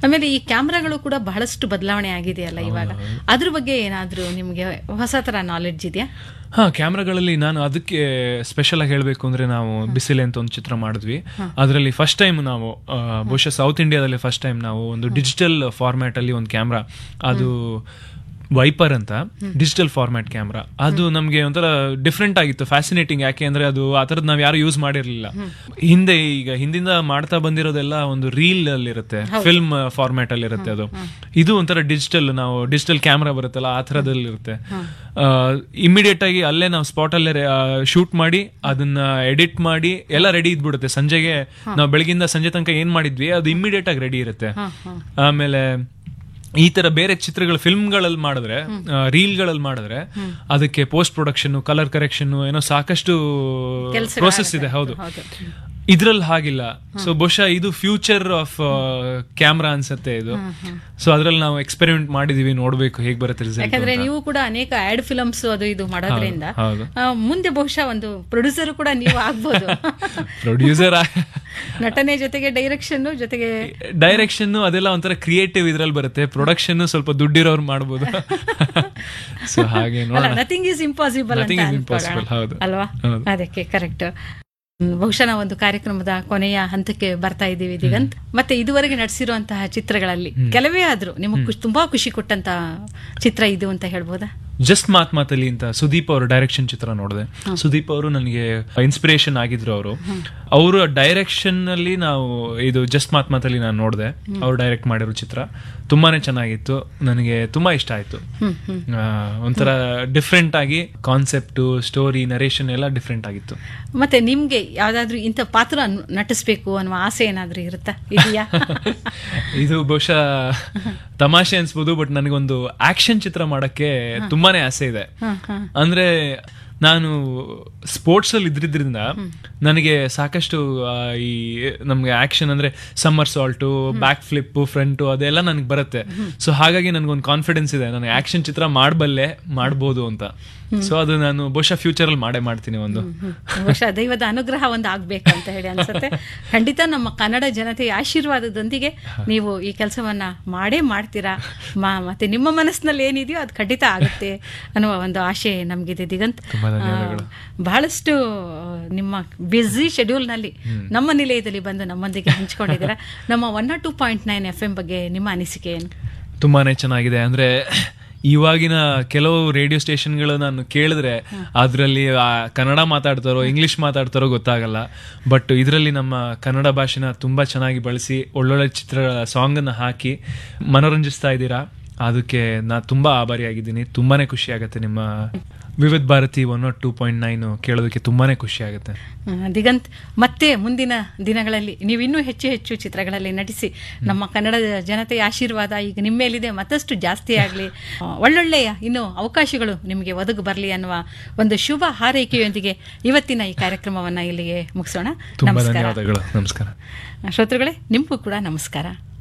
ಆಮೇಲೆ ಈ ಕ್ಯಾಮ್ರಾಗಳು ಕೂಡ ಬಹಳಷ್ಟು ಬದಲಾವಣೆ ಆಗಿದೆಯಲ್ಲ ಇವಾಗ ಅದ್ರ ಬಗ್ಗೆ ಏನಾದ್ರೂ ನಿಮ್ಗೆ ಹೊಸ ತರ ನಾಲೆಡ್ಜ್ ಇದೆಯಾ ಹಾ ಕ್ಯಾಮ್ರಾಗಳಲ್ಲಿ ನಾನು ಅದಕ್ಕೆ ಸ್ಪೆಷಲ್ ಆಗಿ ಹೇಳಬೇಕು ಅಂದ್ರೆ ನಾವು ಬಿಸಿಲೆ ಅಂತ ಒಂದು ಚಿತ್ರ ಮಾಡಿದ್ವಿ ಅದರಲ್ಲಿ ಫಸ್ಟ್ ಟೈಮ್ ನಾವು ಆ, ಬಹುಶಃ ಸೌತ್ ಇಂಡಿಯಾದಲ್ಲಿ ಫಸ್ಟ್ ಟೈಮ್ ನಾವು ಒಂದು ಡಿಜಿಟಲ್ ಫಾರ್ಮ್ಯಾಟ್ ಅಲ್ಲಿ ಒಂದು ಕ್ಯಾಮ್ರಾ ಅದು ವೈಪರ್ ಅಂತ ಡಿಜಿಟಲ್ ಫಾರ್ಮ್ಯಾಟ್ ಕ್ಯಾಮ್ರಾ ಅದು ನಮಗೆ ಒಂಥರ ಡಿಫ್ರೆಂಟ್ ಆಗಿತ್ತು ಫ್ಯಾಸಿನೇಟಿಂಗ್ ಯಾಕೆ ಅಂದ್ರೆ ಅದು ಆ ಥರದ್ದು ನಾವು ಯಾರು ಯೂಸ್ ಮಾಡಿರಲಿಲ್ಲ ಹಿಂದೆ ಈಗ ಹಿಂದಿಂದ ಮಾಡ್ತಾ ಬಂದಿರೋದೆಲ್ಲ ಒಂದು ರೀಲ್ ಅಲ್ಲಿ ಇರುತ್ತೆ ಫಿಲ್ಮ್ ಫಾರ್ಮ್ಯಾಟ್ ಅಲ್ಲಿ ಇರುತ್ತೆ ಅದು ಇದು ಒಂಥರ ಡಿಜಿಟಲ್ ನಾವು ಡಿಜಿಟಲ್ ಕ್ಯಾಮ್ರಾ ಬರುತ್ತಲ್ಲ ಆ ಥರದಲ್ಲಿ ಇರುತ್ತೆ ಇಮಿಡಿಯೇಟ್ ಆಗಿ ಅಲ್ಲೇ ನಾವು ಸ್ಪಾಟ್ ಅಲ್ಲೇ ಶೂಟ್ ಮಾಡಿ ಅದನ್ನ ಎಡಿಟ್ ಮಾಡಿ ಎಲ್ಲ ರೆಡಿ ಇದ್ಬಿಡುತ್ತೆ ಸಂಜೆಗೆ ನಾವು ಬೆಳಗಿಂದ ಸಂಜೆ ತನಕ ಏನ್ ಮಾಡಿದ್ವಿ ಅದು ಇಮಿಡಿಯೇಟ್ ಆಗಿ ರೆಡಿ ಇರುತ್ತೆ ಆಮೇಲೆ ಈ ತರ ಬೇರೆ ಚಿತ್ರಗಳು ಫಿಲ್ಮ್ಗಳಲ್ಲಿ ಮಾಡಿದ್ರೆ ರೀಲ್ಗಳಲ್ಲಿ ಮಾಡಿದ್ರೆ ಅದಕ್ಕೆ ಪೋಸ್ಟ್ ಪ್ರೊಡಕ್ಷನ್ ಕಲರ್ ಕರೆಕ್ಷನ್ ಏನೋ ಸಾಕಷ್ಟು ಪ್ರೋಸೆಸ್ ಇದೆ ಹೌದು ಇದ್ರಲ್ಲಿ ಹಾಗಿಲ್ಲ ಸೊ ಬಹುಶಃ ಇದು ಫ್ಯೂಚರ್ ಆಫ್ ಕ್ಯಾಮ್ರಾ ಅನ್ಸತ್ತೆ ಇದು ಸೊ ಅದ್ರಲ್ಲಿ ನಾವು ಎಕ್ಸ್ಪೆರಿಮೆಂಟ್ ಮಾಡಿದೀವಿ ನೋಡ್ಬೇಕು ಹೇಗ್ ಬರುತ್ತೆ ರಿಸಲ್ಟ್ ಯಾಕಂದ್ರೆ ನೀವು ಕೂಡ ಅನೇಕ ಆಡ್ ಫಿಲಮ್ಸ್ ಅದು ಇದು ಮಾಡೋದ್ರಿಂದ ಹೌದು. ಆ, ಮುಂದೆ ಬಹುಶಃ ಒಂದು ಪ್ರೊಡ್ಯೂಸರ್ ಕೂಡ ನೀವು ಆಗ್ಬೋದು ಪ್ರೊಡ್ಯೂಸರ್ ನಟನೆ ಜೊತೆಗೆ ಡೈರೆಕ್ಷನ್ ಜೊತೆಗೆ ಡೈರೆಕ್ಷನ್ ಅದೆಲ್ಲ ಒಂಥರ ಕ್ರಿಯೇಟಿವ್ ಇದ್ರಲ್ಲಿ ಬರುತ್ತೆ ಪ್ರೊಡಕ್ಷನ್ ಸ್ವಲ್ಪ ದುಡ್ಡಿರೋರು ಮಾಡ್ಬೋದು ಸೊ ಹಾಗೆ ಅಲ್ಲ ನೋಡೋಣ ನಥಿಂಗ್ ಈಸ್ ಇಂಪಾಸಿಬಲ್ Nothing ಅಂತ is ಅನ್ಕೊಳ್ಳೋಣ. impossible, ಹೌದು. ಅಲ್ವಾ ಹೌದು. ಅದಕ್ಕೆ ಕರೆಕ್ಟ್ ಬಹುಶಃ ನಾವು ಒಂದು ಕಾರ್ಯಕ್ರಮದ ಕೊನೆಯ ಹಂತಕ್ಕೆ ಬರ್ತಾ ಇದ್ದೀವಿ ದಿಗಂತ್ ಮತ್ತೆ ಇದುವರೆಗೆ ನಡೆಸಿರುವಂತಹ ಚಿತ್ರಗಳಲ್ಲಿ ಕೆಲವೇ ಆದ್ರೂ ನಿಮಗೆ ಖುಷಿ ತುಂಬಾ ಖುಷಿ ಕೊಟ್ಟಂತ ಚಿತ್ರ ಇದು ಅಂತ ಹೇಳ್ಬೋದಾ ಜಸ್ಟ್ ಮಾತ್ ಮಾತಲ್ಲಿ ಅಂತ ಸುದೀಪ್ ಅವರು ಡೈರೆಕ್ಷನ್ ಚಿತ್ರ ನೋಡಿದೆ ಸುದೀಪ್ ಅವರು ನನಗೆ ಇನ್ಸ್ಪಿರೇಷನ್ ಆಗಿದ್ರು ಅವರು ಅವರು ಡೈರೆಕ್ಷನ್ ಅಲ್ಲಿ ನಾವು ಇದು ಜಸ್ಟ್ ಮಾತ್ ಮಾತಲ್ಲಿ ನಾನು ನೋಡಿದೆ ಅವ್ರು ಡೈರೆಕ್ಟ್ ಮಾಡಿರೋ ಚಿತ್ರ ತುಂಬಾನೇ ಚೆನ್ನಾಗಿತ್ತು ನನಗೆ ತುಂಬಾ ಇಷ್ಟ ಆಯ್ತು ಆ, ಒಂಥರ ಡಿಫ್ರೆಂಟ್ ಆಗಿ ಕಾನ್ಸೆಪ್ಟ್ ಸ್ಟೋರಿ ನರೇಷನ್ ಎಲ್ಲ ಡಿಫ್ರೆಂಟ್ ಆಗಿತ್ತು ಮತ್ತೆ ನಿಮ್ಗೆ ಯಾವ್ದಾದ್ರು ಇಂಥ ಪಾತ್ರ ನ- ನಟಿಸ್ಬೇಕು ಅನ್ನುವ ಆಸೆ ಏನಾದ್ರೂ ಇರುತ್ತಾ ಇದೆಯಾ ಇದು ಬಹುಶಃ ತಮಾಷೆ ಅನ್ಸ್ಬೋದು ಬಟ್ ನನಗೊಂದು ಆಕ್ಷನ್ ಚಿತ್ರ ಮಾಡಕ್ಕೆ ತುಂಬಾನೇ ಆಸೆ ಇದೆ ಅಂದ್ರೆ ನಾನು ಸ್ಪೋರ್ಟ್ಸ್ ಅಲ್ಲಿ ಇದ್ರಿದ್ರಿಂದ ನನಗೆ ಸಾಕಷ್ಟು ಆ, ಈ ನಮ್ಗೆ ಆಕ್ಷನ್ ಅಂದ್ರೆ somersault back flip front ಅದೆಲ್ಲ ನನಗೆ ಬರುತ್ತೆ ಸೊ ಹಾಗಾಗಿ ನನಗೊಂದು ಕಾನ್ಫಿಡೆನ್ಸ್ ಇದೆ ನಾನು ಆಕ್ಷನ್ ಚಿತ್ರ ಮಾಡಬಲ್ಲೆ ಮಾಡ್ಬೋದು ಅಂತ ಸೊ ಅದು ನಾನು ಬಹುಶಃ ಫ್ಯೂಚರ್ ಅಲ್ಲಿ ಮಾಡೇ ಮಾಡ್ತೀನಿ ಒಂದು ಬಹುಶಃ ದೈವದ ಅನುಗ್ರಹ ಒಂದು ಆಗ್ಬೇಕು ಅಂತ ಹೇಳಿ ಅನ್ಸುತ್ತೆ ಖಂಡಿತ ನಮ್ಮ ಕನ್ನಡ ಜನತೆಯ ಆಶೀರ್ವಾದದೊಂದಿಗೆ ನೀವು ಈ ಕೆಲಸವನ್ನ ಮಾಡೇ ಮಾಡ್ತೀರಾ ಮಾ- ಮತ್ತೆ ನಿಮ್ಮ ಮನಸ್ಸಿನಲ್ಲಿ ಏನಿದೆಯೋ ಅದು ಖಂಡಿತ ಆಗುತ್ತೆ ಅನ್ನುವ ಒಂದು ಆಶೆ ನಮಗಿದೆ ದಿಗಂತ್ ತುಂಬಾ ಧನ್ಯವಾದಗಳು. ಆ, ಬಹಳಷ್ಟು ಆ, ನಿಮ್ಮ ಬ್ಯುಸಿ ಶೆಡ್ಯೂಲ್ನಲ್ಲಿ ನಮ್ಮ ನಿಲಯದಲ್ಲಿ ಬಂದು ನಮ್ಮೊಂದಿಗೆ ಹಂಚ್ಕೊಂಡಿದ್ದೀರಾ ನಮ್ಮ one nought two point nine F M ಬಗ್ಗೆ ನಿಮ್ಮ ಅನಿಸಿಕೆ ಏನು ತುಂಬಾನೇ ಚೆನ್ನಾಗಿದೆ ಅಂದ್ರೆ ಇವಾಗಿನ ಕೆಲವು ರೇಡಿಯೋ ಸ್ಟೇಷನ್ಗಳು ನಾನು ಕೇಳಿದ್ರೆ ಅದರಲ್ಲಿ ಕನ್ನಡ ಮಾತಾಡ್ತಾರೋ ಇಂಗ್ಲಿಷ್ ಮಾತಾಡ್ತಾರೋ ಗೊತ್ತಾಗಲ್ಲ ಬಟ್ ಇದರಲ್ಲಿ ನಮ್ಮ ಕನ್ನಡ ಭಾಷೆನ ತುಂಬಾ ಚೆನ್ನಾಗಿ ಬಳಸಿ ಒಳ್ಳೊಳ್ಳೆ ಚಿತ್ರ ಸಾಂಗ್ ಅನ್ನ ಹಾಕಿ ಮನೋರಂಜಿಸ್ತಾ ಇದ್ದೀರಾ ಅದಕ್ಕೆ ನಾ ತುಂಬಾ ಆಭಾರಿಯಾಗಿದ್ದೀನಿ ತುಂಬಾನೇ ಖುಷಿ ಆಗುತ್ತೆ ನಿಮ್ಮ Vividh Bharati one nought two point nine ಕೇಳೋದಕ್ಕೆ ತುಂಬಾನೇ ಖುಷಿ ಆಗುತ್ತೆ ಆ, ದಿಗಂತ್ ಮತ್ತೆ ಮುಂದಿನ ದಿನಗಳಲ್ಲಿ ನೀವು ಇನ್ನೂ ಹೆಚ್ಚು ಹೆಚ್ಚು ಚಿತ್ರಗಳಲ್ಲಿ ನಟಿಸಿ ನಮ್ಮ ಕನ್ನಡದ ಜನತೆಯ ಆಶೀರ್ವಾದ ಈಗ ನಿಮ್ಮ ಮೇಲಿದೆ ಮತ್ತಷ್ಟು ಜಾಸ್ತಿ ಆಗಲಿ ಒಳ್ಳೊಳ್ಳೆಯ ಇನ್ನು ಅವಕಾಶಗಳು ನಿಮಗೆ ಒದಗಿ ಬರಲಿ ಅನ್ನುವ ಒಂದು ಶುಭ ಹಾರೈಕೆಯೊಂದಿಗೆ ಇವತ್ತಿನ ಈ ಕಾರ್ಯಕ್ರಮವನ್ನು ಇಲ್ಲಿಗೆ ಮುಗಿಸೋಣ ತುಂಬಾ ನಮಸ್ಕಾರ ಧನ್ಯವಾದಗಳು ನಮಸ್ಕಾರ ಶ್ರೋತೃಗಳೇ ನಿಮಗೂ ಕೂಡ ನಮಸ್ಕಾರ